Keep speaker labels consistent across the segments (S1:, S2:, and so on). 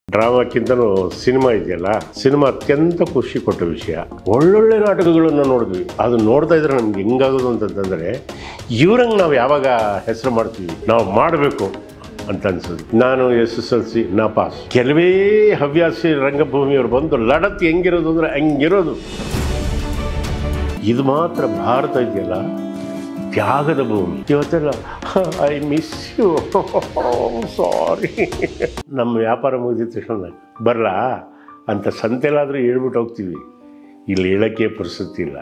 S1: ಡ್ರಾಮಾಕ್ಕಿಂತನೂ cinema ಇದೆಯಲ್ಲ cinema ಅತ್ಯಂತ ಖುಷಿ ಕೊಟ್ಟ ವಿಷಯ ಒಳ್ಳೊಳ್ಳೆ ನಾಟಕಗಳನ್ನು ನೋಡಿದ್ವಿ ಅದು ನೋಡ್ತಾ ಇದ್ರೆ ನಮ್ಗೆ ಹೆಂಗಾಗೋದು ಅಂತಂತಂದರೆ ಇವ್ರಂಗೆ ನಾವು ಯಾವಾಗ ಹೆಸರು ಮಾಡ್ತೀವಿ ನಾವು ಮಾಡಬೇಕು ಅಂತ ಅನ್ಸುತ್ತೆ ನಾನು ಎಸ್ ಎಸ್ ಎಲ್ ಸಿ ನಾ ಪಾಸ್ ಕೆಲವೇ ಹವ್ಯಾಸಿ ರಂಗಭೂಮಿಯವರು ಬಂದು ಲಡತ್ ಹೆಂಗಿರೋದು ಅಂದರೆ ಹಂಗಿರೋದು ಇದು ಮಾತ್ರ ಭಾರತ ಇದೆಯಲ್ಲ ತ್ಯಾಗದ ಭೂಮಿ ಇವತ್ತೆಲ್ಲ ಐ ಮಿಸ್ ಯು ಸಾರಿ ನಮ್ಮ ವ್ಯಾಪಾರ ಮುಗಿದ ತಕ್ಷಣ ಬರಲಾ ಅಂತ ಸಂತೆಲಾದರೂ ಹೇಳ್ಬಿಟ್ಟು ಹೋಗ್ತೀವಿ ಇಲ್ಲಿ ಹೇಳಕ್ಕೆ ಪರಿಸ್ಥಿತಿ ಇಲ್ಲ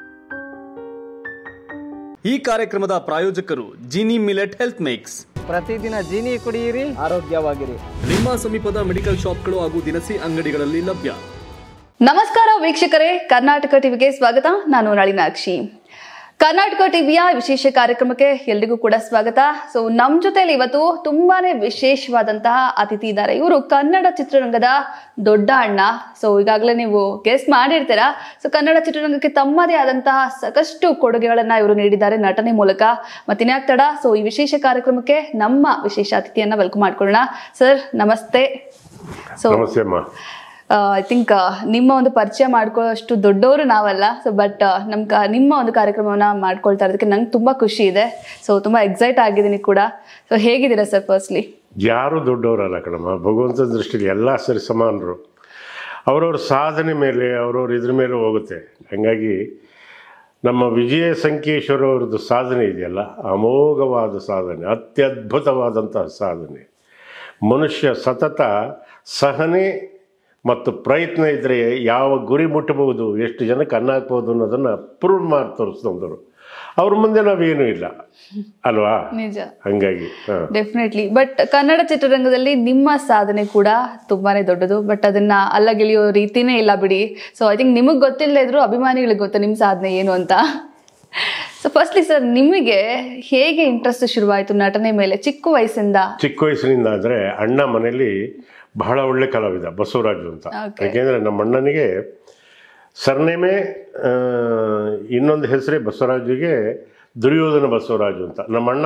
S2: ಈ ಕಾರ್ಯಕ್ರಮದ ಪ್ರಾಯೋಜಕರು ಜಿನಿ ಮಿಲೆಟ್ ಹೆಲ್ತ್ ಮೇಕ್ಸ್
S3: ಪ್ರತಿದಿನ ಜೀನಿ ಕುಡಿಯಿರಿ ಆರೋಗ್ಯವಾಗಿರಿ
S2: ನಿಮ್ಮ ಸಮೀಪದ ಮೆಡಿಕಲ್ ಶಾಪ್ಗಳು ಹಾಗೂ ದಿನಸಿ ಅಂಗಡಿಗಳಲ್ಲಿ ಲಭ್ಯ
S4: ನಮಸ್ಕಾರ ವೀಕ್ಷಕರೇ ಕರ್ನಾಟಕ ಟಿವಿಗೆ ಸ್ವಾಗತ ನಾನು ನಳಿನಾಕ್ಷಿ ಕರ್ನಾಟಕ ಟಿವಿಯ ವಿಶೇಷ ಕಾರ್ಯಕ್ರಮಕ್ಕೆ ಎಲ್ರಿಗೂ ಕೂಡ ಸ್ವಾಗತ ಸೊ ನಮ್ ಜೊತೆಲಿ ಇವತ್ತು ತುಂಬಾನೇ ವಿಶೇಷವಾದಂತಹ ಅತಿಥಿ ಇದ್ದಾರೆ ಇವರು ಕನ್ನಡ ಚಿತ್ರರಂಗದ ದೊಡ್ಡ ಅಣ್ಣ ಸೊ ಈಗಾಗಲೇ ನೀವು ಗೆಸ್ಟ್ ಮಾಡಿರ್ತೀರಾ ಸೊ ಕನ್ನಡ ಚಿತ್ರರಂಗಕ್ಕೆ ತಮ್ಮದೇ ಆದಂತಹ ಸಾಕಷ್ಟು ಕೊಡುಗೆಗಳನ್ನ ಇವರು ನೀಡಿದ್ದಾರೆ ನಟನೆ ಮೂಲಕ ಮತ್ತಿನ್ಯಾಕ್ ತಡ ಸೊ ಈ ವಿಶೇಷ ಕಾರ್ಯಕ್ರಮಕ್ಕೆ ನಮ್ಮ ವಿಶೇಷ ಅತಿಥಿಯನ್ನ ವೆಲ್ಕಮ್ ಮಾಡ್ಕೊಳ್ಳೋಣ ಸರ್ ನಮಸ್ತೆ ಸೊ
S1: ನಮಸ್ತೆ ಅಮ್ಮ
S4: ಐ ಥಿಂಕ್ ನಿಮ್ಮ ಒಂದು ಪರಿಚಯ ಮಾಡ್ಕೊಳ್ಳೋಷ್ಟು ದೊಡ್ಡವರು ನಾವಲ್ಲ ಸೊ ಬಟ್ ನಮ್ ಕ ನಿಮ್ಮ ಒಂದು ಕಾರ್ಯಕ್ರಮವನ್ನ ಮಾಡ್ಕೊಳ್ತಾ ಇರೋದಕ್ಕೆ ನಂಗೆ ತುಂಬಾ ಖುಷಿ ಇದೆ ಸೊ ತುಂಬಾ ಎಕ್ಸೈಟ್ ಆಗಿದ್ದೀನಿ ಕೂಡ ಸೊ ಹೇಗಿದ್ದೀರಾ ಸರ್ ಫಸ್ಟ್ಲಿ
S1: ಯಾರೂ ದೊಡ್ಡವರಲ್ಲ ಕಣಮ್ಮ ಭಗವಂತನ ದೃಷ್ಟಿಲಿ ಎಲ್ಲ ಸರಿ ಸಮಾನರು ಅವ್ರವ್ರ ಸಾಧನೆ ಮೇಲೆ ಅವ್ರವ್ರ ಇದ್ರ ಮೇಲೆ ಹೋಗುತ್ತೆ ಹಾಗಾಗಿ ನಮ್ಮ ವಿಜಯ ಸಂಕೇಶ್ವರ ಅವ್ರದ್ದು ಸಾಧನೆ ಇದೆಯಲ್ಲ ಅಮೋಘವಾದ ಸಾಧನೆ ಅತ್ಯದ್ಭುತವಾದಂತಹ ಸಾಧನೆ ಮನುಷ್ಯ ಸತತ ಸಹನೆ ಮತ್ತು ಪ್ರಯತ್ನ ಇದ್ದರೆ ಯಾವ ಗುರಿ ಮುಟ್ಟಬಹುದು ಎಷ್ಟು ಜನಕ್ಕೆ ಅನ್ನ ಹಾಕ್ಬೋದು ಅನ್ನೋದನ್ನು ಪ್ರೂವ್ ಮಾಡಿ ತೋರಿಸ್ದವರು ಅವ್ರ ಮುಂದೆ ನಾವೇನೂ ಇಲ್ಲ ಅಲ್ವಾ
S4: ನಿಜ
S1: ಹಂಗಾಗಿ ಹಾಂ
S4: ಡೆಫಿನೆಟ್ಲಿ ಬಟ್ ಕನ್ನಡ ಚಿತ್ರರಂಗದಲ್ಲಿ ನಿಮ್ಮ ಸಾಧನೆ ಕೂಡ ತುಂಬಾನೇ ದೊಡ್ಡದು ಬಟ್ ಅದನ್ನ ಅಲ್ಲಗಿಳಿಯೋ ರೀತಿನೇ ಇಲ್ಲ ಬಿಡಿ ಸೊ ಐ ಥಿಂಕ್ ನಿಮಗೆ ಗೊತ್ತಿಲ್ಲದೆ ಇದ್ರು ಅಭಿಮಾನಿಗಳಿಗೆ ಗೊತ್ತು ನಿಮ್ಮ ಸಾಧನೆ ಏನು ಅಂತ ಸೊ ಫಸ್ಟ್ಲಿ ಸರ್ ನಿಮಗೆ ಹೇಗೆ ಇಂಟ್ರೆಸ್ಟ್ ಶುರುವಾಯಿತು ನಟನೆ ಮೇಲೆ ಚಿಕ್ಕ ವಯಸ್ಸಿಂದ
S1: ಚಿಕ್ಕ ವಯಸ್ಸಿನಿಂದ ಅಂದರೆ ಅಣ್ಣ ಮನೆಯಲ್ಲಿ ಬಹಳ ಒಳ್ಳೆ ಕಲಾವಿದ ಬಸವರಾಜು ಅಂತ
S4: Okay.
S1: ಯಾಕೆಂದರೆ ನಮ್ಮ ಅಣ್ಣನಿಗೆ ಸರ್ನೇಮೇ ಆ, ಇನ್ನೊಂದು ಹೆಸರೇ ಬಸವರಾಜುಗೆ ದುರ್ಯೋಧನ ಬಸವರಾಜು ಅಂತ ನಮ್ಮ ಅಣ್ಣ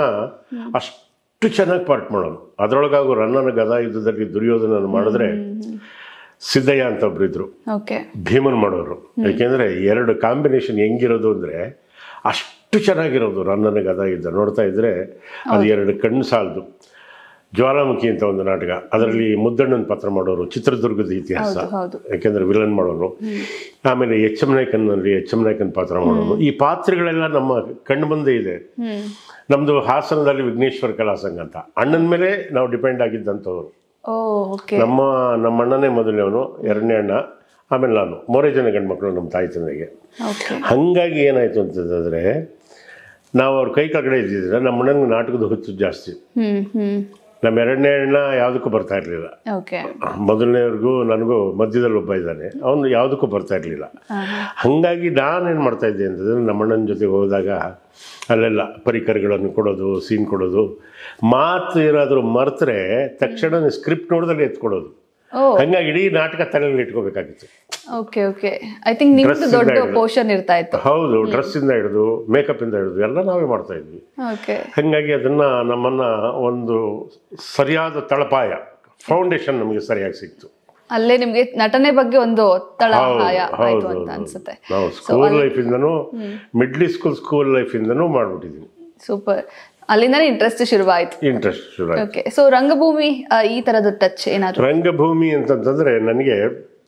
S1: ಅಷ್ಟು ಚೆನ್ನಾಗಿ ಪಾರ್ಟ್ ಮಾಡೋನು ಅದರೊಳಗಾಗು ರನ್ನನ ಗದಾ ಯುದ್ಧದಲ್ಲಿ ದುರ್ಯೋಧನನ ಮಾಡಿದ್ರೆ ಸಿದ್ದಯ್ಯ ಅಂತ ಒಬ್ರು ಇದ್ರು
S4: ಓಕೆ
S1: ಭೀಮನ್ ಮಾಡೋರು ಯಾಕೆಂದರೆ ಎರಡು ಕಾಂಬಿನೇಷನ್ ಹೆಂಗಿರೋದು ಅಂದರೆ ಅಷ್ಟು ಚೆನ್ನಾಗಿರೋದು ರನ್ನನ ಗದ ಇದ್ದ ನೋಡ್ತಾ ಇದ್ದರೆ ಅದು ಎರಡು ಕಣ್ಣು ಸಾಲದು ಜ್ವಾಲಾಮುಖಿ ಅಂತ ಒಂದು ನಾಟಕ ಅದರಲ್ಲಿ ಮುದ್ದಣ್ಣನ ಪಾತ್ರ ಮಾಡೋರು ಚಿತ್ರದುರ್ಗದ ಇತಿಹಾಸ
S4: ಹೌದು ಹೌದು
S1: ಯಾಕೆಂದರೆ ವಿಲನ್ ಮಾಡೋನು ಆಮೇಲೆ ಎಚ್ ಎಂ ನಾಯ್ಕನ್ನಲ್ಲಿ ಎಚ್ ಎಂ ನಾಯ್ಕನ್ ಪಾತ್ರ ಮಾಡೋನು ಈ ಪಾತ್ರಗಳೆಲ್ಲ ನಮ್ಮ ಕಣ್ಣು ಮುಂದೆ ಇದೆ
S4: ಹ್ಮ್
S1: ನಮ್ಮದು ಹಾಸನದಲ್ಲಿ ವಿಘ್ನೇಶ್ವರ ಕಲಾ ಸಂಘ ಅಂತ ಅಣ್ಣನ ಮೇಲೆ ನಾವು ಡಿಪೆಂಡ್ ಆಗಿದ್ದಂಥವ್ರು
S4: ಓ ಓಕೆ
S1: ನಮ್ಮ ನಮ್ಮ ಅಣ್ಣನೇ ಮೊದಲನೇವನು ಎರಡನೇ ಅಣ್ಣ ಆಮೇಲೆ ನಾನು ಮೂರೇ ಜನ ಗಂಡು ಮಕ್ಕಳು ನಮ್ಮ ತಾಯಿ ತಂದೆಗೆ
S4: ಓಕೆ
S1: ಹಾಗಾಗಿ ಏನಾಯಿತು ಅಂತಂದರೆ ನಾವು ಅವ್ರ ಕೈ ಕೆಳಗಡೆ ಇದ್ದಿದ್ರೆ ನಮ್ಮ ಅಣ್ಣನಿಗೆ ನಾಟಕದ ಹುಚ್ಚು ಜಾಸ್ತಿ
S4: ಹ್ಮ್ ಹ್ಮ್
S1: ನಮ್ಮ ಎರಡನೇ ಅಣ್ಣ ಯಾವುದಕ್ಕೂ ಬರ್ತಾ ಇರಲಿಲ್ಲ
S4: ಓಕೆ
S1: ಮೊದಲನೇವ್ರಿಗೂ ನನಗೂ ಮಧ್ಯದಲ್ಲಿ ಒಬ್ಬ ಇದ್ದಾನೆ ಅವನು ಯಾವುದಕ್ಕೂ ಬರ್ತಾ ಇರಲಿಲ್ಲ ಹಾಗಾಗಿ ನಾನೇನು ಮಾಡ್ತಾ ಇದ್ದೆ ಅಂತಂದರೆ ನಮ್ಮ ಅಣ್ಣನ ಜೊತೆ ಹೋದಾಗ ಅಲ್ಲೆಲ್ಲ ಪರಿಕರಗಳನ್ನು ಕೊಡೋದು ಸೀನ್ ಕೊಡೋದು ಮಾತು ಏನಾದರೂ ಮರೆತರೆ ತಕ್ಷಣ ಸ್ಕ್ರಿಪ್ಟ್ ನೋಡಿದಲ್ಲಿ ಎತ್ಕೊಡೋದು
S4: ಓ
S1: ಹಂಗಾಗಿ ಇಡೀ ನಾಟಕ ತಲೆಯಲ್ಲಿ ಇಟ್ಕೋಬೇಕಾಗಿತ್ತು
S4: ಓಕೆ ಓಕೆ ಐ ಥಿಂಕ್ ನಿಮ್ದು
S1: Dress
S4: ದೊಡ್ಡ
S1: ಇಂದ ಹಿಡ್ದು.
S4: ಪೋರ್ಷನ್ ಇರ್ತಾ ಇತ್ತು
S1: ಹೌದು ಡ್ರೆಸ್ಸಿಂದ ಹಿಡಿದು ಮೇಕಪ್ಪಿಂದ ಹಿಡಿದು ಎಲ್ಲ ನಾವೇ ಮಾಡ್ತಾ ಇದ್ವಿ
S4: ಓಕೆ
S1: ಹಾಗಾಗಿ ಅದನ್ನು ನಮ್ಮನ್ನು ಒಂದು ಸರಿಯಾದ ತಳಪಾಯ ಫೌಂಡೇಶನ್ ನಮಗೆ ಸರಿಯಾಗಿ ಸಿಕ್ತು
S4: ಅಲ್ಲೇ ನಿಮ್ಗೆ ನಟನೆ ಬಗ್ಗೆ ಒಂದು ತಳಹಾಯ
S1: ಹೌದು,
S4: ಆಯ್ತು
S1: ಹೌದು,
S4: ಅಂತ
S1: ಹೌದು.
S4: ಅನ್ಸುತ್ತೆ
S1: ನಾವು ಸ್ಕೂಲ್ ಲೈಫಿಂದನೂ ಮಿಡ್ಲ್ ಸ್ಕೂಲ್ ಸ್ಕೂಲ್ ಲೈಫಿಂದನೂ ಮಾಡ್ಬಿಟ್ಟಿದ್ದೀನಿ
S4: ಸೂಪರ್ ಅಲ್ಲಿಂದನೇ ಇಂಟ್ರೆಸ್ಟ್ ಶುರುವಾಯ್ತು
S1: ಇಂಟ್ರೆಸ್ಟ್ ಶುರು ಆಯ್ತು.
S4: ಓಕೆ ಸೊ ರಂಗಭೂಮಿ ಆ, ಈ ತರದ ಟಚ್ ಏನಾದ್ರು
S1: ರಂಗಭೂಮಿ ಅಂತಂತಂದರೆ ನನಗೆ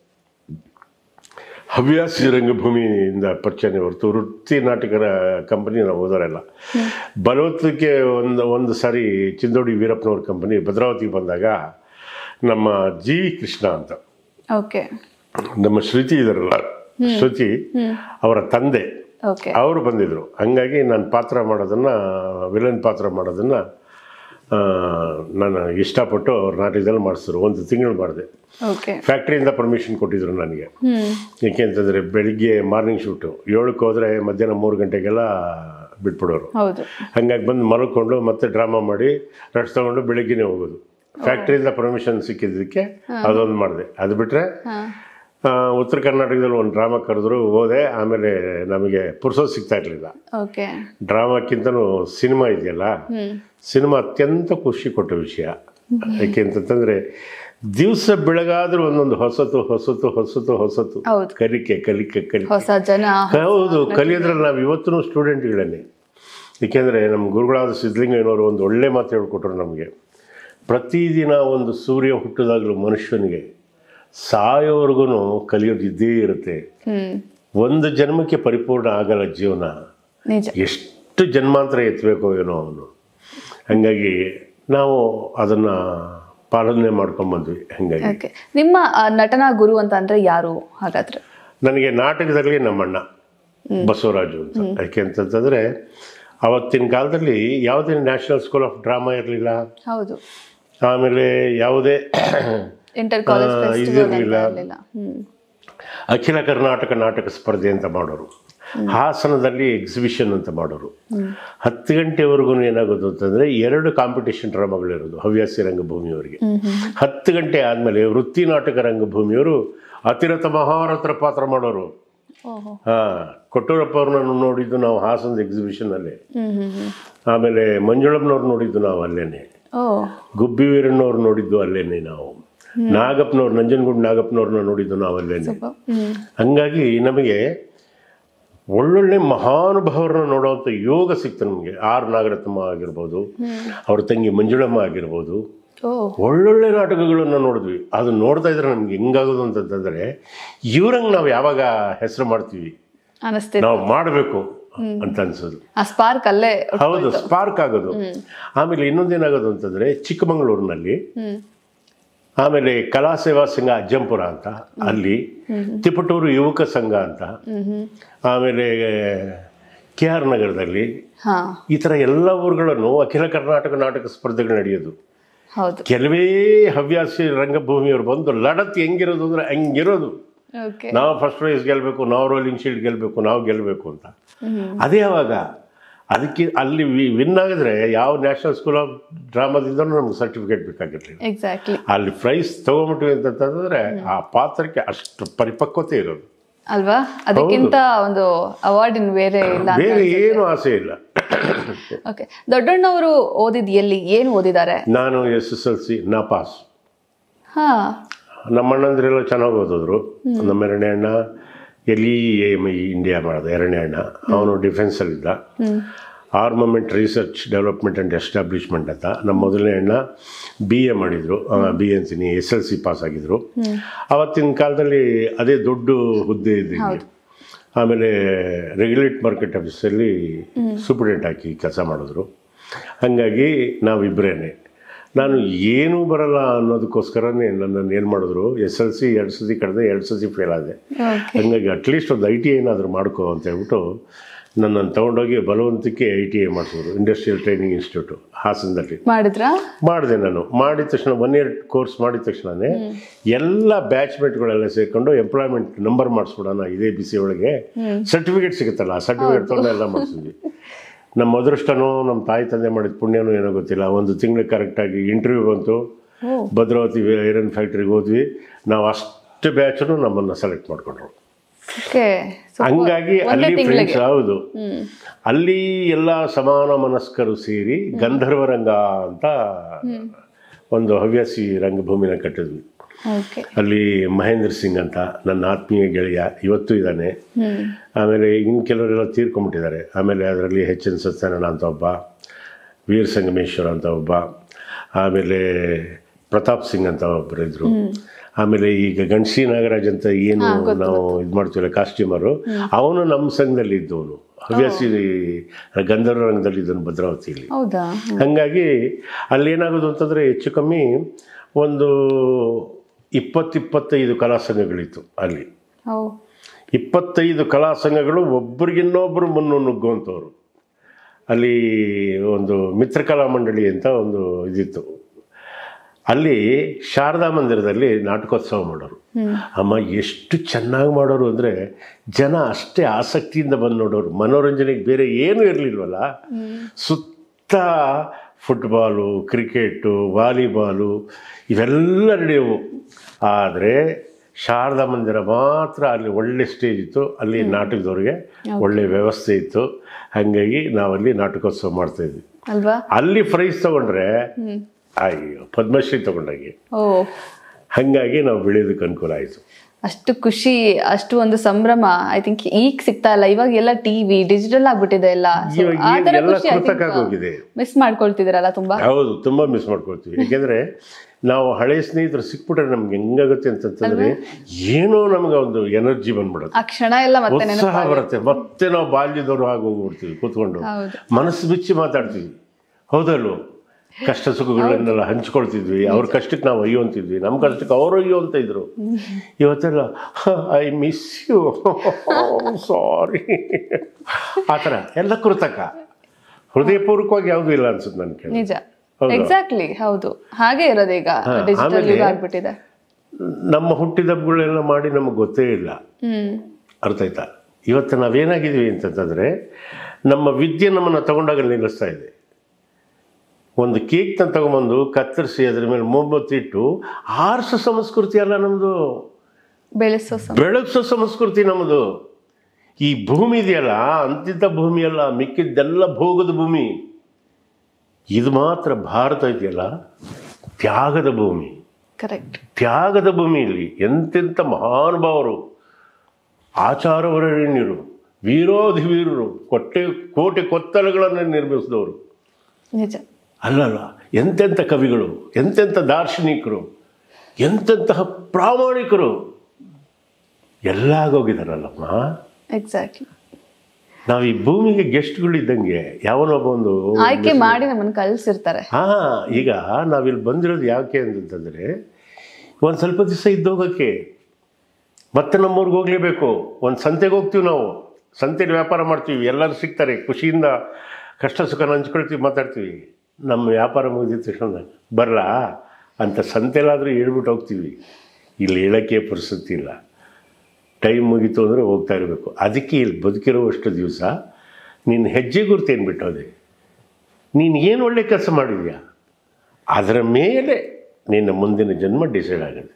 S1: ಹವ್ಯಾಸಿ ರಂಗಭೂಮಿಯಿಂದ ಪರಿಚಯನೇ ಹೊರತು ವೃತ್ತಿ ನಾಟಕರ ಕಂಪನಿ ನಾವು ಓದೋರಲ್ಲ ಬಲವತ್ತಕ್ಕೆ ಒಂದು ಒಂದು ಸಾರಿ ಚಿಂದೋಡಿ ವೀರಪ್ಪನವ್ರ ಕಂಪನಿ ಭದ್ರಾವತಿಗೆ ಬಂದಾಗ ನಮ್ಮ ಜಿ ವಿ ಕೃಷ್ಣ ಅಂತ
S4: ಓಕೆ
S1: ನಮ್ಮ ಶ್ರುತಿ ಇದಾರಲ್ಲ ಶ್ರುತಿ ಅವರ ತಂದೆ
S4: ಓಕೆ
S1: ಅವರು ಬಂದಿದ್ರು ಹಂಗಾಗಿ ನಾನು ಪಾತ್ರ ಮಾಡೋದನ್ನು ವಿಲನ್ ಪಾತ್ರ ಮಾಡೋದನ್ನು ನಾನು ಇಷ್ಟಪಟ್ಟು ಅವ್ರ ನಾಟಕದಲ್ಲಿ ಮಾಡಿಸಿದ್ರು ಒಂದು ತಿಂಗಳು ಮಾಡಿದೆ
S4: ಓಕೆ
S1: ಫ್ಯಾಕ್ಟ್ರಿಯಿಂದ ಪರ್ಮಿಷನ್ ಕೊಟ್ಟಿದ್ರು ನನಗೆ
S4: ಹ್ಮ್
S1: ಏಕೆ ಅಂತಂದರೆ ಬೆಳಿಗ್ಗೆ ಮಾರ್ನಿಂಗ್ ಶೂಟು ಏಳಕ್ಕೆ ಹೋದರೆ ಮಧ್ಯಾಹ್ನ ಮೂರು ಗಂಟೆಗೆಲ್ಲ ಬಿಟ್ಬಿಡೋರು
S4: ಹೌದು
S1: ಹಂಗಾಗಿ ಬಂದು ಮಲ್ಕೊಂಡು ಮತ್ತೆ ಡ್ರಾಮಾ ಮಾಡಿ ರೆಸ್ಟ್ ತೊಗೊಂಡು ಬೆಳಿಗ್ಗೆನೇ ಹೋಗೋದು ಫ್ಯಾಕ್ಟ್ರಿಯಿಂದ ಪರ್ಮಿಷನ್ ಸಿಕ್ಕಿದ್ದಕ್ಕೆ ಅದೊಂದು ಮಾಡಿದೆ ಅದು ಬಿಟ್ಟರೆ
S4: ಹಾ
S1: ಉತ್ತರ ಕರ್ನಾಟಕದಲ್ಲಿ ಒಂದು ಡ್ರಾಮಾ ಕರೆದ್ರು ಹೋದೆ ಆಮೇಲೆ ನಮಗೆ ಪುರ್ಸೋದು ಸಿಗ್ತಾ ಇರಲಿಲ್ಲ
S4: ಓಕೆ
S1: ಡ್ರಾಮಾಕ್ಕಿಂತನೂ ಸಿನಿಮಾ ಇದೆಯಲ್ಲ
S4: ಹ್ಮ್
S1: ಸಿನಿಮಾ ಅತ್ಯಂತ ಖುಷಿ ಕೊಟ್ಟ ವಿಷಯ ಯಾಕೆ ಅಂತಂತಂದರೆ ದಿವಸ ಬೆಳಗಾದ್ರೂ ಒಂದೊಂದು ಹೊಸತು ಹೊಸತು ಹೊಸತು ಹೊಸತು
S4: ಹೌದು.
S1: ಕಲಿಕೆ ಕಲಿಕೆ ಕಲಿಕೆ
S4: ಹೊಸ ಜನ
S1: ಹೌದು ಕಲಿಯೋದ್ರಲ್ಲಿ ನಾವು ಇವತ್ತೂ ಸ್ಟೂಡೆಂಟ್ಗಳನ್ನೇ ಏಕೆಂದರೆ ನಮ್ಮ ಗುರುಗಳಾದ ಸಿದ್ಧಲಿಂಗಯ್ಯನವರು ಒಂದು ಒಳ್ಳೆ ಮಾತು ಹೇಳ್ಕೊಟ್ರು ನಮಗೆ ಪ್ರತಿದಿನ ಒಂದು ಸೂರ್ಯ ಹುಟ್ಟಿದಾಗಲೂ ಮನುಷ್ಯನಿಗೆ ಸಾಯೋವರೆಗೂ ಕಲಿಯೋದು ಇದ್ದೇ ಇರುತ್ತೆ
S4: ಹ್ಮ್
S1: ಒಂದು ಜನ್ಮಕ್ಕೆ ಪರಿಪೂರ್ಣ ಆಗಲ್ಲ ಜೀವನ
S4: ನಿಜ
S1: ಎಷ್ಟು ಜನ್ಮಾಂತರ ಎತ್ತಬೇಕೋ ಏನೋ ಅವನು ಹಾಗಾಗಿ ನಾವು ಅದನ್ನು ಪಾಲನೆ ಮಾಡ್ಕೊಂಬಂದ್ವಿ ಹಾಗಾಗಿ
S4: ಓಕೆ ನಿಮ್ಮ ಆ, ನಟನಾ ಗುರು ಅಂತ ಅಂದ್ರೆ ಯಾರು ಹಾಗಾದ್ರೆ
S1: ನನಗೆ ನಾಟಕದಲ್ಲಿ ನಮ್ಮಣ್ಣ ಬಸವರಾಜು ಅಂತ ಯಾಕೆ ಅಂತಂತಂದರೆ ಅವತ್ತಿನ ಕಾಲದಲ್ಲಿ ಯಾವುದೇ ನ್ಯಾಷನಲ್ ಸ್ಕೂಲ್ ಆಫ್ ಡ್ರಾಮಾ ಇರಲಿಲ್ಲ
S4: ಹೌದು
S1: ಆಮೇಲೆ ಯಾವುದೇ
S4: ಇಂಟರ್ ಕಾಲೇಜ್
S1: ಆ,
S4: ಫೆಸ್ಟಿವಲ್
S1: ಇದಿರ್ಲಿಲ್ಲ.
S4: ಇರಲಿಲ್ಲ ಹ್ಮ್
S1: ಅಖಿಲ ಕರ್ನಾಟಕ ನಾಟಕ ಸ್ಪರ್ಧೆ ಅಂತ ಮಾಡೋರು ಹಾಸನದಲ್ಲಿ ಎಕ್ಸಿಬಿಷನ್ ಅಂತ ಮಾಡೋರು ಹತ್ತು ಗಂಟೆವರೆಗೂ ಏನಾಗೋದು ಅಂತಂದರೆ ಎರಡು ಕಾಂಪಿಟೇಷನ್ ಡ್ರಾಮಾಗಳಿರೋದು ಹವ್ಯಾಸಿ ರಂಗಭೂಮಿಯವರಿಗೆ ಹತ್ತು ಗಂಟೆ ಆದಮೇಲೆ ವೃತ್ತಿ ನಾಟಕ ರಂಗಭೂಮಿಯವರು ಅತಿರಥ ಮಹಾರಥರ ಪಾತ್ರ ಮಾಡೋರು
S4: ಓಹೋ
S1: ಹಾಂ ಕೊಟ್ಟೂರಪ್ಪ ಅವ್ರನ್ನ ನೋಡಿದ್ದು ನಾವು ಹಾಸನದ ಎಕ್ಸಿಬಿಷನಲ್ಲಿ
S4: ಹ್ಮ್ ಹ್ಮ್ ಹ್ಮ್
S1: ಆಮೇಲೆ ಮಂಜುಳಮ್ಮನವ್ರು ನೋಡಿದ್ದು ನಾವು ಅಲ್ಲೇನೆ
S4: ಓ
S1: ಗುಬ್ಬಿ ವೀರಣ್ಣವ್ರು ನೋಡಿದ್ದು ಅಲ್ಲೇನೆ ನಾವು ನಾಗಪ್ಪನವ್ರು ನಂಜನಗೂಡು ನಾಗಪ್ಪನವ್ರನ್ನ ನೋಡಿದ್ದು ನಾವು ಅಲ್ಲೇನೆ
S4: ಹ್ಮ್
S1: ಹಂಗಾಗಿ ನಮಗೆ ಒಳ್ಳೊಳ್ಳೆ ಮಹಾನುಭಾವರನ್ನ ನೋಡುವಂಥ ಯೋಗ ಸಿಕ್ತು ನಮಗೆ ಆರ್ ನಾಗರತ್ನಮ್ಮ ಆಗಿರ್ಬೋದು ಅವ್ರ ತಂಗಿ ಮಂಜುಳಮ್ಮ ಆಗಿರ್ಬೋದು
S4: ಓ
S1: ಒಳ್ಳೊಳ್ಳೆ ನಾಟಕಗಳನ್ನು ನೋಡಿದ್ವಿ ಅದು ನೋಡ್ತಾ ಇದ್ರೆ ನಮ್ಗೆ ಹೆಂಗಾಗೋದು ಅಂತಂತಂದರೆ ಇವ್ರಂಗೆ ನಾವು ಯಾವಾಗ ಹೆಸರು ಮಾಡ್ತೀವಿ
S4: ಅನಿಸ್ತಿದೆ
S1: ನಾವು ಮಾಡಬೇಕು ಅಂತ ಅನ್ಸೋದು
S4: ಆ ಸ್ಪಾರ್ಕ್ ಅಲ್ಲೇ
S1: ಹೌದು ಸ್ಪಾರ್ಕ್ ಆಗೋದು ಆಮೇಲೆ ಇನ್ನೊಂದೇನಾಗೋದು ಅಂತಂದರೆ ಚಿಕ್ಕಮಗಳೂರಿನಲ್ಲಿ
S4: ಹ್ಮ್
S1: ಆಮೇಲೆ ಕಲಾ ಸೇವಾ ಸಂಘ ಅಜ್ಜಂಪುರ ಅಂತ ಅಲ್ಲಿ ತಿಪಟೂರು ಯುವಕ ಸಂಘ ಅಂತ ಆಮೇಲೆ ಕೆ ಆರ್ ನಗರದಲ್ಲಿ
S4: ಹಾ
S1: ಈ ಥರ ಎಲ್ಲ ಊರುಗಳನ್ನು ಅಖಿಲ ಕರ್ನಾಟಕ ನಾಟಕ ಸ್ಪರ್ಧೆಗಳು ನಡೆಯೋದು
S4: ಹೌದು
S1: ಕೆಲವೇ ಹವ್ಯಾಸಿ ರಂಗಭೂಮಿಯವರು ಬಂದು ಲಡತ್ ಹೆಂಗಿರೋದು ಅಂದರೆ ಹಂಗಿರೋದು
S4: ಓಕೆ
S1: ನಾವು ಫಸ್ಟ್ ಪ್ರೈಸ್ ಗೆಲ್ಲಬೇಕು ನಾವು ರೋಲಿಂಗ್ ಶೀಲ್ಡ್ ಗೆಲ್ಲಬೇಕು ನಾವು ಗೆಲ್ಲಬೇಕು ಅಂತ ಅದೇ ಅವಾಗ ಅದಕ್ಕೆ ಅಲ್ಲಿ ವಿನ್ ಆಗಿದ್ರೆ ಯಾವ ನ್ಯಾಷನಲ್ ಸ್ಕೂಲ್ ಆಫ್ ಡ್ರಾಮಾದಿಂದ ನಮ್ಗೆ ಸರ್ಟಿಫಿಕೇಟ್ ಬೇಕಾಗಿರಲಿಲ್ಲ
S4: ಎಕ್ಸಾಕ್ಟ್ಲಿ
S1: ಅಲ್ಲಿ ಪ್ರೈಸ್ ತಗೊಂಬಿಟ್ವಿ ಅಂತಂತಂದ್ರೆ ಆ ಪಾತ್ರಕ್ಕೆ ಅಷ್ಟು ಪರಿಪಕ್ವತೆ ಇರೋದು
S4: ಅಲ್ವಾ ಅದಕ್ಕಿಂತ ಒಂದು ಅವಾರ್ಡಿನ ಬೇರೆ ಇಲ್ಲ ಅಂತ
S1: ಬೇರೆ ಏನು ಆಸೆ ಇಲ್ಲ
S4: ಓಕೆ ದೊಡ್ಡಣ್ಣವರು ಓದಿದ್ ಎಲ್ಲಿ ಏನು ಓದಿದ್ದಾರೆ
S1: ನಾನು ಎಸ್ ಎಸ್ ಎಲ್ ಸಿ ನಾ ಪಾಸ್
S4: ಹಾ
S1: ನಮ್ಮ ಅಣ್ಣಂದ್ರೆಲ್ಲ ಚೆನ್ನಾಗಿ ಓದಿದ್ರು ನಮ್ಮ ಎರಡನೇ ಅಣ್ಣ ಎಲ್ಲಿ ಎಮ್ ಐ ಇಂಡಿಯಾ ಮಾಡಿದ ಎರಡನೇ ಅಣ್ಣ ಅವನು ಡಿಫೆನ್ಸಲ್ಲಿದ್ದ armament research development and establishment ಅಂತ ನಮ್ಮ ಮೊದಲನೇ ಅಣ್ಣ ಬಿ ಎ ಮಾಡಿದರು ಬಿ ಎ ಅಂತೀನಿ ಎಸ್ ಎಲ್ ಸಿ ಪಾಸ್ ಆಗಿದ್ರು ಅವತ್ತಿನ ಕಾಲದಲ್ಲಿ ಅದೇ ದೊಡ್ಡ ಹುದ್ದೆ ಇದ್ದಂಗೆ ಆಮೇಲೆ ರೆಗ್ಯುಲೇಟ್ ಮಾರ್ಕೆಟ್ ಆಫೀಸಲ್ಲಿ ಸೂಪರ್ಡೆಂಟ್ ಹಾಕಿ ಕೆಲಸ ಮಾಡಿದ್ರು ಹಾಗಾಗಿ ನಾವಿಬ್ಬರೇನೆ ನಾನು ಏನೂ ಬರಲ್ಲ ಅನ್ನೋದಕ್ಕೋಸ್ಕರನೇ ನನ್ನನ್ನು ಏನು ಮಾಡಿದ್ರು ಎಸ್ ಎಲ್ ಸಿ ಎರಡು ಸತಿ ಕಳೆದೆ ಎರಡು ಸತಿ ಫೇಲ್ ಆದೆ
S4: ಓಕೆ
S1: ಹಂಗಾಗಿ ಅಟ್ಲೀಸ್ಟ್ ಒಂದು ಐ ಟಿ ಏನಾದರೂ ಮಾಡ್ಕೋ ಅಂತ ಹೇಳ್ಬಿಟ್ಟು ನನ್ನನ್ನು ತೊಗೊಂಡೋಗಿ ಬಲವಂತಕ್ಕೆ ಐ ಟಿ ಐ ಮಾಡಿಸಿದ್ರು ಇಂಡಸ್ಟ್ರಿಯಲ್ ಟ್ರೈನಿಂಗ್ ಇನ್ಸ್ಟಿಟ್ಯೂಟು ಹಾಸನದಲ್ಲಿ
S4: ಮಾಡಿದ್ರಾ
S1: ಮಾಡಿದೆ ನಾನು ಮಾಡಿದ ತಕ್ಷಣ ಒನ್ ಇಯರ್ ಕೋರ್ಸ್ ಮಾಡಿದ ತಕ್ಷಣನೇ ಎಲ್ಲ ಬ್ಯಾಚ್ಮೆಂಟ್ಗಳೆಲ್ಲ ಸೇರ್ಕೊಂಡು ಎಂಪ್ಲಾಯ್ಮೆಂಟ್ ನಂಬರ್ ಮಾಡಿಸ್ಬಿಡೋಣ ಇದೇ ಬಿಸಿ ಒಳಗೆ ಸರ್ಟಿಫಿಕೇಟ್ ಸಿಗುತ್ತಲ್ಲ ಆ ಸರ್ಟಿಫಿಕೇಟ್ ತೊಗೊಂಡು ಎಲ್ಲ ಮಾಡಿಸಿದ್ವಿ ನಮ್ಮ ಅದೃಷ್ಟನೋ ನಮ್ಮ ತಾಯಿ ತಂದೆ ಮಾಡಿದ ಪುಣ್ಯನೋ ಏನೋ ಗೊತ್ತಿಲ್ಲ ಒಂದು ತಿಂಗಳು ಕರೆಕ್ಟಾಗಿ ಇಂಟರ್ವ್ಯೂ ಬಂತು ಭದ್ರಾವತಿ ಐರನ್ ಫ್ಯಾಕ್ಟ್ರಿಗೆ ಹೋದ್ವಿ ನಾವು ಅಷ್ಟು ಬ್ಯಾಚನ್ನು ನಮ್ಮನ್ನು ಸೆಲೆಕ್ಟ್ ಮಾಡಿಕೊಂಡ್ರು
S4: ಓಕೆ
S1: ಹಂಗಾಗಿ
S4: ಒಂದೇ
S1: ಅಲ್ಲಿ
S4: ತಿಂಗಳಿಗೆ
S1: ಫ್ರೆಂಡ್ಸ್ ಹೌದು ಅಲ್ಲಿ ಎಲ್ಲ ಸಮಾನ ಮನಸ್ಕರು ಸೇರಿ ಗಂಧರ್ವ ರಂಗ ಅಂತ ಒಂದು ಹವ್ಯಾಸಿ ರಂಗಭೂಮಿನ ಕಟ್ಟಿದ್ವಿ
S4: ಓಕೆ
S1: ಅಲ್ಲಿ ಮಹೇಂದ್ರ ಸಿಂಗ್ ಅಂತ ನನ್ನ ಆತ್ಮೀಯ ಗೆಳೆಯ ಇವತ್ತು ಇದ್ದಾನೆ ಆಮೇಲೆ ಇನ್ನು ಕೆಲವರೆಲ್ಲ ತೀರ್ಕೊಂಬಿಟ್ಟಿದ್ದಾರೆ ಆಮೇಲೆ ಅದರಲ್ಲಿ ಎಚ್ ಎನ್ ಸತ್ಯನಾರಾಯಣ ಅಂತ ಒಬ್ಬ ವೀರ್ ಸಂಗಮೇಶ್ವರ ಅಂತ ಒಬ್ಬ ಆಮೇಲೆ ಪ್ರತಾಪ್ ಸಿಂಗ್ ಅಂತ ಒಬ್ಬರು ಇದ್ರು ಆಮೇಲೆ ಈಗ ಗಣಸಿ ನಾಗರಾಜ್ ಅಂತ ಏನು ನಾವು ಇದು ಮಾಡ್ತೀವಲ್ಲ ಕಾಸ್ಟ್ಯೂಮರು ಅವನು ನಮ್ಮ ಸಂಘದಲ್ಲಿ ಇದ್ದವನು ಹವ್ಯಾಸಿ ಗಂಧರ್ವ ರಂಗದಲ್ಲಿ ಇದ್ದವನು ಭದ್ರಾವತಿಯಲ್ಲಿ
S4: ಹೌದಾ
S1: ಹಾಗಾಗಿ ಅಲ್ಲೇನಾಗೋದು ಅಂತಂದರೆ ಹೆಚ್ಚು ಕಮ್ಮಿ ಒಂದು ಇಪ್ಪತ್ತಿಪ್ಪತ್ತೈದು ಕಲಾ ಸಂಘಗಳಿತ್ತು ಅಲ್ಲಿ
S4: ಓ
S1: ಇಪ್ಪತ್ತೈದು ಕಲಾ ಸಂಘಗಳು ಒಬ್ರಿಗಿನ್ನೊಬ್ಬರು ಮುನ್ನು ನುಗ್ಗುವಂಥವ್ರು ಅಲ್ಲಿ ಒಂದು ಮಿತ್ರಕಲಾ ಮಂಡಳಿ ಅಂತ ಒಂದು ಇದಿತ್ತು ಅಲ್ಲಿ ಶಾರದಾ ಮಂದಿರದಲ್ಲಿ ನಾಟಕೋತ್ಸವ ಮಾಡೋರು ಅಮ್ಮ ಎಷ್ಟು ಚೆನ್ನಾಗಿ ಮಾಡೋರು ಅಂದರೆ ಜನ ಅಷ್ಟೇ ಆಸಕ್ತಿಯಿಂದ ಬಂದು ನೋಡೋರು ಮನೋರಂಜನೆಗೆ ಬೇರೆ ಏನೂ ಇರಲಿಲ್ವಲ್ಲ ಸುತ್ತ ಫುಟ್ಬಾಲು ಕ್ರಿಕೆಟು ವಾಲಿಬಾಲು ಇವೆಲ್ಲ ನಡೆಯವು ಆದರೆ ಶಾರದಾ ಮಂದಿರ ಮಾತ್ರ ಅಲ್ಲಿ ಒಳ್ಳೆ ಸ್ಟೇಜ್ ಇತ್ತು ಅಲ್ಲಿ ನಾಟಕದವ್ರಿಗೆ ಒಳ್ಳೆ ವ್ಯವಸ್ಥೆ ಇತ್ತು ಹಾಗಾಗಿ ನಾವಲ್ಲಿ ನಾಟಕೋತ್ಸವ ಮಾಡ್ತಾಯಿದ್ವಿ
S4: ಅಲ್ವಾ
S1: ಅಲ್ಲಿ ಪ್ರೈಸ್ ತಗೊಂಡ್ರೆ ಅಯ್ಯೋ ಪದ್ಮಶ್ರೀ ತಗೊಂಡಾಗೆ
S4: ಓ
S1: ಹಾಗಾಗಿ ನಾವು ಬೆಳೆಯೋದಕ್ಕೆ ಅನುಕೂಲ ಆಯಿತು
S4: ಅಷ್ಟು ಖುಷಿ ಅಷ್ಟು ಒಂದು ಸಂಭ್ರಮ ಐ ಥಿಂಕ್ ಈಗ ಸಿಗ್ತಾ ಇಲ್ಲ ಇವಾಗ ಎಲ್ಲ ಟಿವಿ ಡಿಜಿಟಲ್ ಆಗ್ಬಿಟ್ಟಿದೆ ಎಲ್ಲ So,
S1: ಇವಾಗ
S4: ಆ ತರ
S1: ಎಲ್ಲ
S4: ಖುಷಿ
S1: ಕೃತಕ ಆಗೋಗಿದೆ
S4: ಮಿಸ್ ಮಾಡ್ಕೊಳ್ತಿದ್ದೀರಲ್ಲ ತುಂಬಾ
S1: ಹೌದು ತುಂಬ ಮಿಸ್ ಮಾಡ್ಕೊಳ್ತೀವಿ ಯಾಕೆಂದರೆ ನಾವು ಹಳೆ ಸ್ನೇಹಿತರು ಸಿಕ್ಬಿಟ್ರೆ ನಮ್ಗೆ ಹೆಂಗಾಗುತ್ತೆ ಅಂತಂತಂದ್ರೆ ಏನೋ ನಮ್ಗೆ ಒಂದು ಎನರ್ಜಿ ಬಂದ್ಬಿಡುತ್ತೆ
S4: ಆ ಕ್ಷಣ ಎಲ್ಲ ಮತ್ತೆ ನೆನಪು
S1: ಉತ್ಸಾಹ ಬರುತ್ತೆ ಮತ್ತೆ ನಾವು ಬಾಲ್ಯದವರು ಆಗಿ ಹೋಗ್ಬಿಡ್ತೀವಿ ಕೂತ್ಕೊಂಡು
S4: ಹೌದು.
S1: ಮನಸ್ಸು ಬಿಚ್ಚಿ ಮಾತಾಡ್ತೀವಿ ಹೌದಲ್ವ ಕಷ್ಟ ಸುಖಗಳನ್ನೆಲ್ಲ ಹಂಚ್ಕೊಳ್ತಿದ್ವಿ ಅವ್ರ ಕಷ್ಟಕ್ಕೆ ನಾವು ಅಯ್ಯೋ ಅಂತಿದ್ವಿ ನಮ್ಮ ಕಷ್ಟಕ್ಕೆ ಅವರು ಅಯ್ಯೋ ಅಂತ ಇದ್ರು ಇವತ್ತೆಲ್ಲ ಐ ಮಿಸ್ ಯು ಸಾರಿ ಆ ಥರ ಎಲ್ಲ ಕೃತಕ ಹೃದಯಪೂರ್ವಕವಾಗಿ ಯಾವುದೂ ಇಲ್ಲ ಅನ್ಸುತ್ತೆ ನನ್ನ ಕೇಳಿ
S4: ನಿಜ
S1: ಹೌದಾ?
S4: ಎಕ್ಸಾಕ್ಟ್ಲಿ ಹೌದು ಹಾಗೆ ಇರೋದು ಈಗ
S1: ಹಾ,
S4: ಡಿಜಿಟಲ್
S1: ಆಮೇಲೆ-
S4: ಯುಗ ಆಗ್ಬಿಟ್ಟಿದೆ
S1: ನಮ್ಮ ಹುಟ್ಟಿದಬ್ಬಗಳೆಲ್ಲ ಮಾಡಿ ನಮಗೆ ಗೊತ್ತೇ ಇಲ್ಲ
S4: ಹ್ಮ್
S1: ಅರ್ಥ ಆಯ್ತಾ ಇವತ್ತು ನಾವೇನಾಗಿದ್ದೀವಿ ಅಂತಂತಂದರೆ ನಮ್ಮ ವಿದ್ಯೆ ನಮ್ಮನ್ನು ತಗೊಂಡಾಗ ನಿಲ್ಲಿಸ್ತಾ ಇದೆ ಒಂದು ಕೇಕ್ನ ತಗೊಂಬಂದು ಕತ್ತರಿಸಿ ಅದ್ರ ಮೇಲೆ ಮೊಂಬತ್ತಿಟ್ಟು ಆರಿಸೋ ಸಂಸ್ಕೃತಿ ಅಲ್ಲ ನಮ್ಮದು
S4: ಬೆಳೆಸೋ ಸಮ
S1: ಬೆಳಗ್ಸೋ ಸಂಸ್ಕೃತಿ ನಮ್ಮದು ಈ ಭೂಮಿ ಇದೆಯಲ್ಲ ಅಂತಿದ್ದ ಭೂಮಿ ಅಲ್ಲ ಮಿಕ್ಕಿದ್ದೆಲ್ಲ ಭೋಗದ ಭೂಮಿ ಇದು ಮಾತ್ರ ಭಾರತ ಇದೆಯಲ್ಲ ತ್ಯಾಗದ ಭೂಮಿ
S4: ಕರೆಕ್ಟ್
S1: ತ್ಯಾಗದ ಭೂಮಿಯಲ್ಲಿ ಎಂತೆಂಥ ಮಹಾನುಭಾವರು ಆಚಾರವರಣ್ಯರು ವೀರೋಧಿ ವೀರರು ಕೊಟ್ಟೆ ಕೋಟೆ ಕೊತ್ತಲಗಳನ್ನು ನಿರ್ಮಿಸಿದವರು
S4: ನಿಜ
S1: ಅಲ್ಲಲ್ಲ ಎಂತೆಂಥ ಕವಿಗಳು ಎಂತೆಂಥ ದಾರ್ಶನಿಕರು ಎಂತೆಂತಹ ಪ್ರಾಮಾಣಿಕರು ಎಲ್ಲ ಆಗೋಗಿದಾರಲ್ಲಮ್ಮ
S4: ಎಕ್ಸಾಕ್ಟ್ಲಿ
S1: ನಾವು ಈ ಭೂಮಿಗೆ ಗೆಸ್ಟ್ಗಳಿದ್ದಂಗೆ ಯಾವನೊಬ್ಬ ಒಂದು
S4: ಆಯ್ಕೆ ಮಾಡಿ ನಮ್ಮನ್ನ ಕಳ್ಸಿರ್ತಾರೆ
S1: ಹಾ ಈಗ ನಾವಿಲ್ಲಿ ಬಂದಿರೋದು ಯಾಕೆ ಅಂತಂತಂದರೆ ಒಂದು ಸ್ವಲ್ಪ ದಿವಸ ಇದ್ದೋಗಕ್ಕೆ ಮತ್ತೆ ನಮ್ಮೂರಿಗೆ ಹೋಗ್ಲೇಬೇಕು ಒಂದು ಸಂತೆಗೆ ಹೋಗ್ತೀವಿ ನಾವು ಸಂತೆಲಿ ವ್ಯಾಪಾರ ಮಾಡ್ತೀವಿ ಎಲ್ಲರೂ ಸಿಗ್ತಾರೆ ಖುಷಿಯಿಂದ ಕಷ್ಟ ಸುಖನ ಹಂಚ್ಕೊಳ್ತೀವಿ ಮಾತಾಡ್ತೀವಿ ನಮ್ಮ ವ್ಯಾಪಾರ ಮುಗಿದ ತಕ್ಷಣ ಬರಲಾ ಅಂತ ಸಂತೆಲಾದರೂ ಹೇಳ್ಬಿಟ್ಟು ಹೋಗ್ತೀವಿ ಇಲ್ಲಿ ಹೇಳೋಕ್ಕೆ ಪರಿಸ್ಥಿತಿ ಇಲ್ಲ ಟೈಮ್ ಮುಗೀತು ಅಂದರೆ ಹೋಗ್ತಾ ಇರಬೇಕು ಅದಕ್ಕೆ ಇಲ್ಲಿ ಬದುಕಿರುವಷ್ಟು ದಿವಸ ನಿನ್ನ ಹೆಜ್ಜೆ ಗುರುತು ಏನು ಬಿಟ್ಟೋದೆ ನೀನು ಏನು ಒಳ್ಳೆ ಕೆಲಸ ಮಾಡಿದ್ಯಾ ಅದರ ಮೇಲೆ ನಿನ್ನ ಮುಂದಿನ ಜನ್ಮ ಡಿಸೈಡ್ ಆಗುತ್ತೆ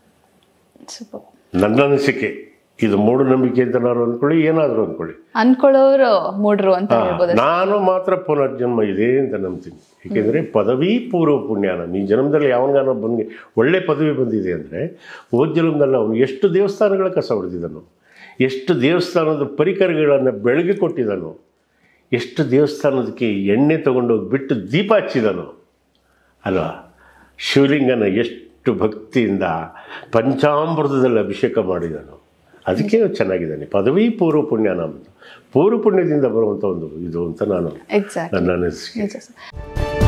S4: ಸೂಪರ್
S1: ನನ್ನ ಅನಿಸಿಕೆ ಇದು ಮೂಢನಂಬಿಕೆ ಅಂತ ನಾನು ಅಂದ್ಕೊಳ್ಳಿ ಏನಾದರೂ ಅಂದ್ಕೊಳ್ಳಿ
S4: ಅನ್ಕೊಳ್ಳೋರು ಮೂಡ್ರು ಅಂತ
S1: ಹಾ,
S4: ಹೇಳ್ಬೋದು
S1: ನಾನು ಮಾತ್ರ ಪುನರ್ಜನ್ಮ ಇದೆ ಅಂತ ನಂಬ್ತೀನಿ ಏಕೆಂದರೆ ಪದವಿ ಪೂರ್ವ ಪುಣ್ಯಾನ ಈ ಜನ್ಮದಲ್ಲಿ ಯಾವನಿಗಾನೋ ಬಂದು ಒಳ್ಳೆ ಪದವಿ ಬಂದಿದೆ ಅಂದರೆ ಹೋದ ಜನ್ಮದಲ್ಲಿ ಅವನು ಎಷ್ಟು ದೇವಸ್ಥಾನಗಳ ಕಸ ಹೊಡೆದಿದ್ದನು ಎಷ್ಟು ದೇವಸ್ಥಾನದ ಪರಿಕರಗಳನ್ನು ಬೆಳಗ್ಗೆ ಕೊಟ್ಟಿದ್ದನು ಎಷ್ಟು ದೇವಸ್ಥಾನದಕ್ಕೆ ಎಣ್ಣೆ ತಗೊಂಡೋಗಿ ಬಿಟ್ಟು ದೀಪ ಹಚ್ಚಿದನು ಅಲ್ವಾ ಶಿವಲಿಂಗನ ಎಷ್ಟು ಭಕ್ತಿಯಿಂದ ಪಂಚಾಮೃತದಲ್ಲಿ ಅಭಿಷೇಕ ಮಾಡಿದನು ಅದಕ್ಕೆ ಚೆನ್ನಾಗಿದ್ದಾನೆ ಪದವಿ ಪೂರ್ವ ಪುಣ್ಯ ನಮ್ಮದು ಪೂರ್ವ ಪುಣ್ಯದಿಂದ ಬರುವಂಥ ಒಂದು ಇದು ಅಂತ ನಾನು
S4: ಎಕ್ಸಾಕ್ಟ್
S1: ನನ್ನ ಅನಿಸಿಕೆ
S4: ನಿಜ ಸರ್